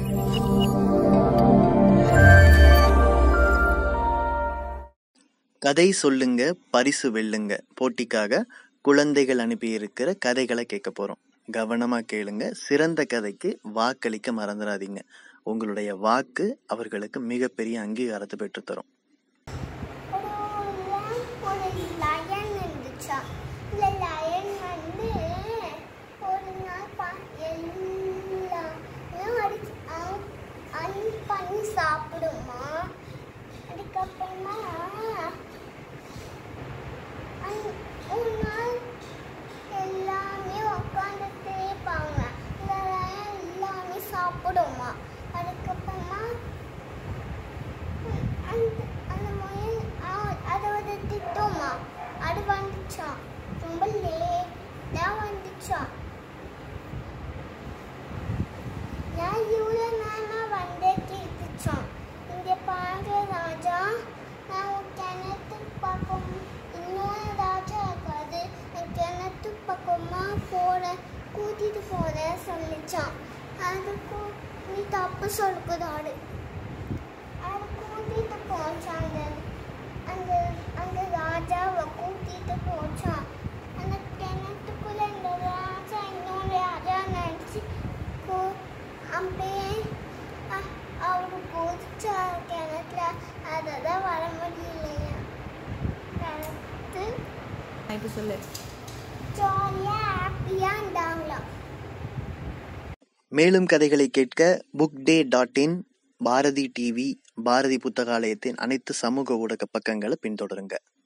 கதை சொல்லுங்க பரிசு வெல்லுங்க போட்டிக்காக குழந்தைகள் அனுப்பியிருக்கிற கதைகளை கேட்க போறோம் கவனமா கேளுங்க சிறந்த கதைக்கு வாக்களிக்க மறந்துடாதீங்க உங்களுடைய வாக்கு அவர்களுக்கு மிகப்பெரிய அங்கீகாரத்தை பெற்றுத்தரும் ஒரு ஊர்ல ஒரு லயன் இருந்துச்சா இந்த லயன் வந்து ஒரு நாள் பா எல்லாமே அடிச்சு அன் பண்ணி சாப்பிடுமா அதுக்கப்புறமா அன்- ஒரு நாள் எல்லாமே உட்காந்து தேய்ப்பாங்க இந்த லயன் எல்லாமே சாப்பிடுமா அதுக்கப்புறமா அந்த அந்த முயல் ஆ- அதை வந்து திட்டோமா அது வந்துச்சான் ரொம்ப லேட்டாக வந்துச்சான் நான் இவ்வளோ நேரமாக வந்தே கேட்டுச்சான் இங்கே பாருங்க ராஜா நான் உன் கிணத்து பக்கம் இன்னொரு ராஜா இருக்காது நான் கிணத்து பக்கமாக போகிற கூட்டிகிட்டு போகிறேன் சொல்லிச்சான் அதுக்கு நீ தப்பு சொல்லக்கூடாது அதை கூட்டிட்டு போச்சான் அந்த அந்த அந்த ராஜாவை கூட்டிட்டு போச்சான் அந்த கிணத்துக்குள்ள இந்த ராஜா இன்னொரு ராஜா நினச்சி அப்படியே அ- அவரு குதிச்சா கிணத்துல அதை தான் வர முடியலையா கிணத்து இப்போ சொல்லு ஜாலியாக ஹாப்பியாக இருந்தாங்களாம் மேலும் கதைகளை கேட்க book day dot in Bharathi TV Bharathi புத்தகாலயத்தின் அனைத்து சமூக ஊடக பக்கங்களை பின்தொடருங்க